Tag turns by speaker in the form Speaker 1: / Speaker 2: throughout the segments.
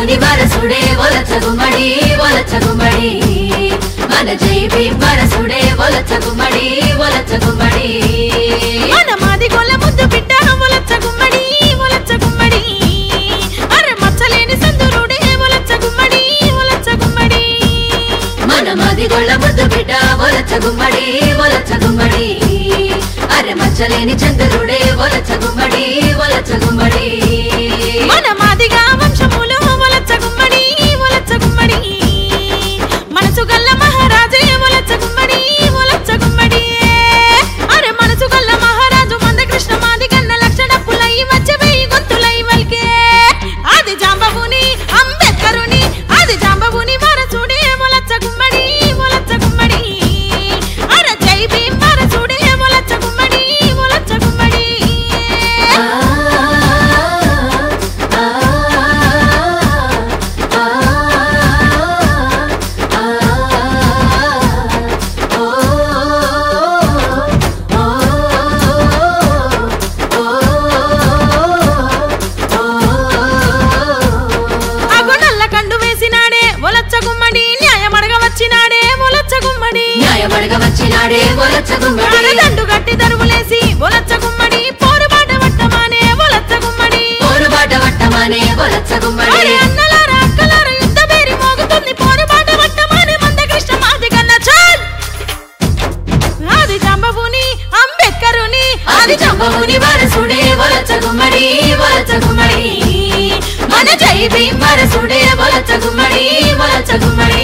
Speaker 1: జాంబవుని వరసుడే ఒలచ గుమ్మడి ఒలచ గుమ్మడి మన జై భీం వరసుడే ఒలచ గుమ్మడి ఒలచ గుమ్మడి
Speaker 2: మన మాది గొల్ల ముద్దు బిడ్డ ఒలచ్చ గుమ్మడి ఒలచ్చ గుమ్మడి అరే మచ్చలేని సందురుడే ఒలచ్చ గుమ్మడి ఒలచ్చ గుమ్మడి
Speaker 1: మన మది గొళ్ళ ముద్దు బిడ్డ ఒలచ గుమ్మడి ఒలచ గుమ్మడి అరె మచ్చలేని చంద్రుడే ఒలచ గుమ్మడి ఒలచ గుమ్మడి
Speaker 2: మన మాదిగా వంశములు ఒలచ్చ గుమ్మడి ఒలచ్చ గుమ్మడి మనసు గల్ల మహారాజే ఒలచ్చ గుమ్మడి ఒలచ్చ గుమ్మడి అరే మనసు గల్ల మహారాజు మందకృష్ణ మాది గన్న లక్షణ పులై వచ్చే వెయ్యి గొంతులై వల్కే అది జాంబవుని అంబేద్కరుని అది జాంబవుని వరసుడే ఒలచ్చ గుమ్మడి ఒలచ్చ గుమ్మడి అరే జై భీం వరసుడే ఒలచ్చ గుమ్మడి ఒలచ్చ గుమ్మడి
Speaker 1: ఆ, ఆ, ఆ, ఆ, ఓ, ఓ,
Speaker 2: అగో నల్ల కండు వేసినాడే ఒలచ్చ గుమ్మడి న్యాయం అడగ వచ్చినాడే ఒలచ్చ గుమ్మడి
Speaker 1: న్యాయమడగ వచ్చినాడే ఒలచ గుమ్మడి
Speaker 2: దండు గట్టి దరువులేసి ఒలచ్చ గుమ్మడి పోరుబాట వట్టమానే ఒలచ్చ గుమ్మడి
Speaker 1: పోరుబాట వట్టమానే ఒలచ గుమ్మడి
Speaker 2: అరే అన్నలారా అక్కలారా యుద్ధ పేరి మోగుతుంది పోరుబాట వట్టమానే మందకృష్ణ మాది కన్నా చాల్ ఆది జాంబవుని అంబేద్కరుని
Speaker 1: ఆది చంపవుని వరసుడే వలచ గుమ్మడి వలచ గుమ్మడి మన జై భీం వరసుడే వలచ గుమ్మడి వలచ గుమ్మడి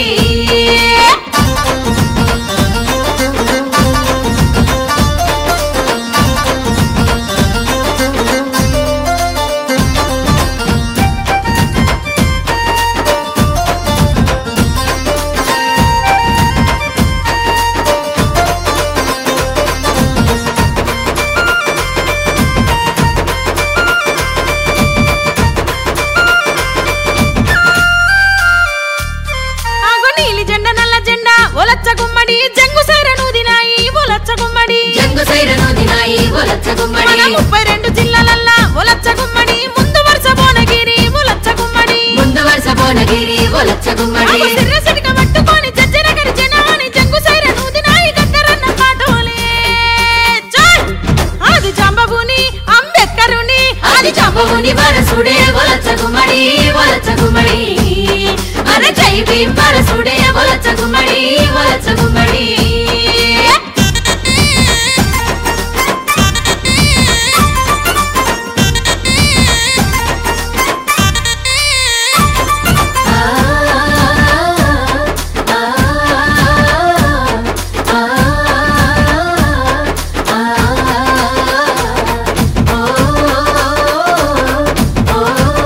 Speaker 2: ఆగో నీలి జెండా నల్ల జెండా ఒలచ్చ గుమ్మడి జంగు సైరను దినాయి ఒలచ్చ గుమ్మడి
Speaker 1: జంగు సైరను దినాయి వలచ
Speaker 2: మన
Speaker 1: గుమ్మడి
Speaker 2: ముప్పై రెండు జిల్లాలల్లా ఒలచ్చ గుమ్మడి ముందు వరుస భువనగిరి ఒలచ్చ గుమ్మడి
Speaker 1: ముందు వరుస భువనగిరి వలచ గుమ్మడి
Speaker 2: ఆగో సిర్ర సిటిక పట్టుకొని జజ్జనగరి జనాని జంగు సైరను దినాయి గద్దరన్న పాటోలే చాల్ ఆది జాంబవుని అంబేద్కరుని
Speaker 1: ఆది చంపవుని వరసుడే వలచ గుమ్మడి వలచ గుమ్మడి మన జై భీం వరసుడే వలచ గుమ్మడి వలచ గుమ్మడి ఆ, ఆ, ఆ, ఆ, ఓ, ఓ,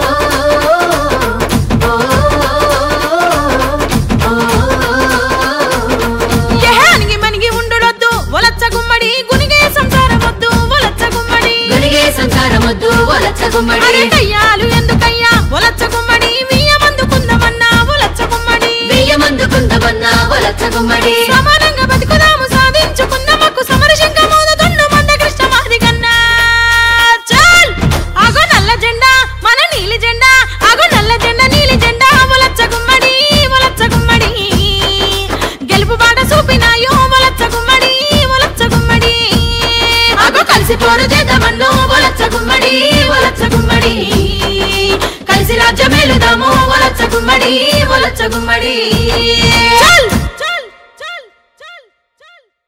Speaker 2: ఎహానికి మనిగి ఉండుడొద్దు ఒలచ్చ గుమ్మడి గునిగే సంసారం వద్దు ఒలచ్చ గుమ్మడి
Speaker 1: గురిగే సంసారమొద్దు వలచ గుమ్మడి
Speaker 2: అరే కయ్యాలు ఎందుకయ్యా ఒలచ్చ గుమ్మడి మియ్యమందుకుందమన్నా ఒలచ్చ గుమ్మడి
Speaker 1: బియ్యమందుకుందమన్నా వలచ గుమ్మడి
Speaker 2: సమానంగా బతుకుదాము సాధించుకుందామకు సమరశంక మోదుతుండు మందకృష్ణ మాది కన్నా చాల్ అగో నల్ల జెండా మన నీలి జెండా అగో నల్ల జెండా నీలి జెండా ఒలచ్చ గుమ్మడి ఒలచ్చ గుమ్మడి గెలుపు బాట చూపినాయో ఒలచ్చ గుమ్మడి ఒలచ్చ గుమ్మడి
Speaker 1: అగో కలిసి పోరు చేద్దామన్నో వలచ గుమ్మడి వలచ గుమ్మడి కలిసి రాజ్యమేలుదాము వలచ గుమ్మడి వలచ గుమ్మడి
Speaker 2: చాల్